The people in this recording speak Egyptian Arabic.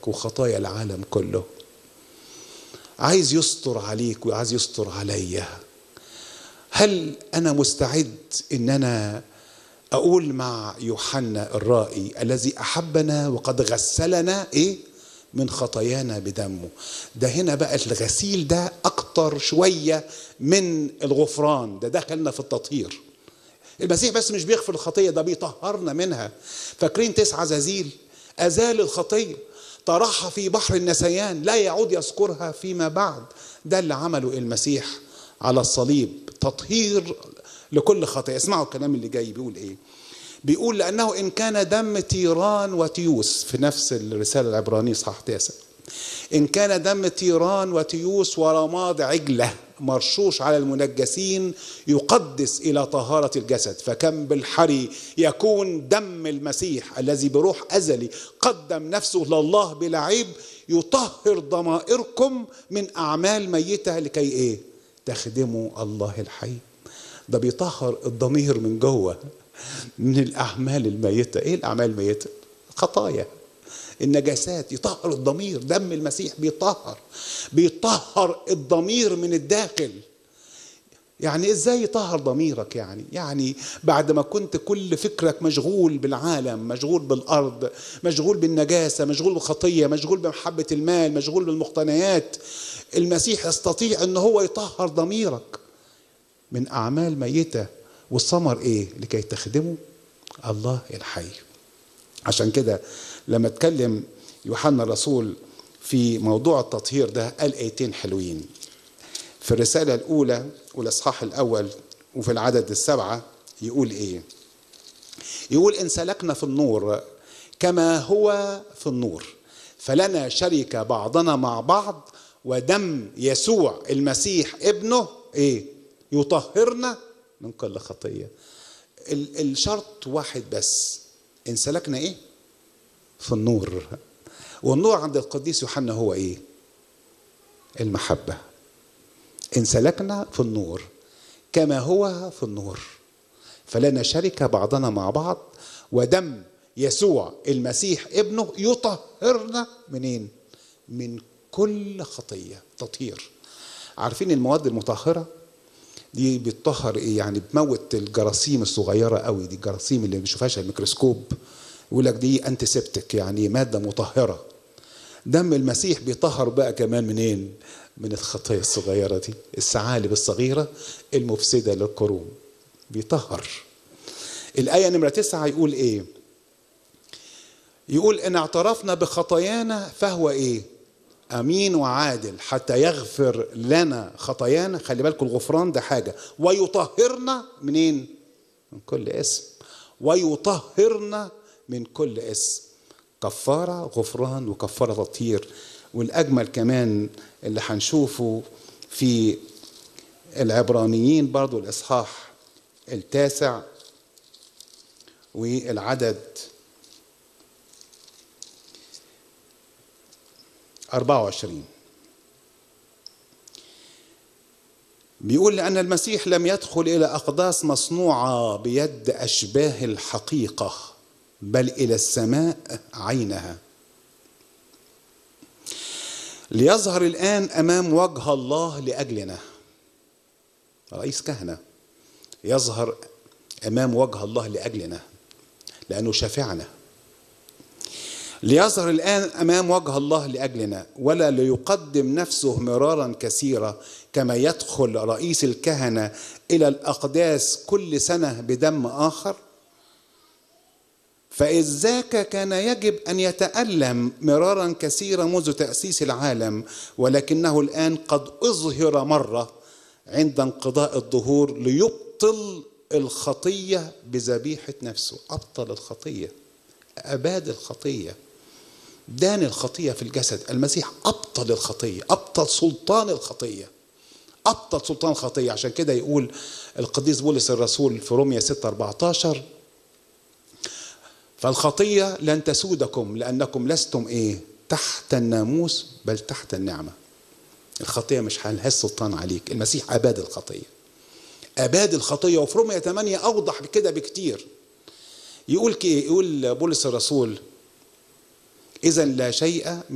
خطاياك وخطايا العالم كله عايز يستر عليك وعايز يستر عليا هل انا مستعد ان انا اقول مع يوحنا الرائي الذي احبنا وقد غسلنا ايه من خطايانا بدمه ده هنا بقى الغسيل ده اكتر شويه من الغفران ده دخلنا في التطهير المسيح بس مش بيغفر الخطيه ده بيطهرنا منها فاكرين تسعة زازيل ازال الخطيه طرحها في بحر النسيان لا يعود يذكرها فيما بعد ده اللي عمله المسيح على الصليب تطهير لكل خطيه اسمعوا الكلام اللي جاي بيقول ايه بيقول لانه ان كان دم تيران وتيوس في نفس الرساله العبرانيه صح تاسع ان كان دم تيران وتيوس ورماد عجله مرشوش على المنجسين يقدس الى طهاره الجسد فكم بالحري يكون دم المسيح الذي بروح ازلي قدم نفسه لله بلا عيب يطهر ضمائركم من اعمال ميته لكي ايه تخدموا الله الحي ده بيطهر الضمير من جوه من الاعمال الميته ايه الاعمال الميته خطايا النجاسات يطهر الضمير دم المسيح بيطهر بيطهر الضمير من الداخل يعني ازاي يطهر ضميرك يعني يعني بعد ما كنت كل فكرك مشغول بالعالم مشغول بالارض مشغول بالنجاسه مشغول بالخطيه مشغول بمحبه المال مشغول بالمقتنيات المسيح يستطيع ان هو يطهر ضميرك من اعمال ميته والثمر ايه لكي تخدموا الله الحي عشان كده لما اتكلم يوحنا الرسول في موضوع التطهير ده قال ايتين حلوين في الرسالة الأولى والإصحاح الأول وفي العدد السبعة يقول إيه؟ يقول إن سلكنا في النور كما هو في النور فلنا شركة بعضنا مع بعض ودم يسوع المسيح ابنه إيه؟ يطهرنا من كل خطية الشرط واحد بس إن سلكنا إيه؟ في النور والنور عند القديس يوحنا هو إيه؟ المحبة إن سلكنا في النور كما هو في النور فلنا شركة بعضنا مع بعض ودم يسوع المسيح ابنه يطهرنا منين؟ من كل خطية تطهير عارفين المواد المطهرة دي بتطهر ايه يعني بتموت الجراثيم الصغيرة قوي دي الجراثيم اللي ما بيشوفهاش الميكروسكوب يقول لك دي انتيسبتيك يعني مادة مطهرة دم المسيح بيطهر بقى كمان منين؟ من الخطايا الصغيرة دي الثعالب الصغيرة المفسدة للقرون بيطهر الآية نمرة تسعة يقول إيه يقول إن اعترفنا بخطايانا فهو إيه أمين وعادل حتى يغفر لنا خطايانا خلي بالكم الغفران ده حاجة ويطهرنا منين من كل اسم ويطهرنا من كل اسم كفارة غفران وكفارة تطهير والأجمل كمان اللي هنشوفه في العبرانيين برضو الإصحاح التاسع والعدد 24 بيقول لأن المسيح لم يدخل إلى أقداس مصنوعة بيد أشباه الحقيقة بل إلى السماء عينها ليظهر الآن أمام وجه الله لأجلنا رئيس كهنة يظهر أمام وجه الله لأجلنا لأنه شافعنا ليظهر الآن أمام وجه الله لأجلنا ولا ليقدم نفسه مرارا كثيرا كما يدخل رئيس الكهنة إلى الأقداس كل سنة بدم آخر فإذ ذاك كان يجب أن يتألم مرارا كثيرا منذ تأسيس العالم ولكنه الآن قد أظهر مرة عند انقضاء الظهور ليبطل الخطية بذبيحة نفسه أبطل الخطية أباد الخطية دان الخطية في الجسد المسيح أبطل الخطية أبطل سلطان الخطية أبطل سلطان الخطية عشان كده يقول القديس بولس الرسول في روميا 6 14 فالخطية لن تسودكم لأنكم لستم إيه تحت الناموس بل تحت النعمة الخطية مش هلهاش سلطان عليك المسيح أباد الخطية أباد الخطية وفي رومية 8 أوضح كده بكتير يقول كي يقول بولس الرسول إذا لا شيء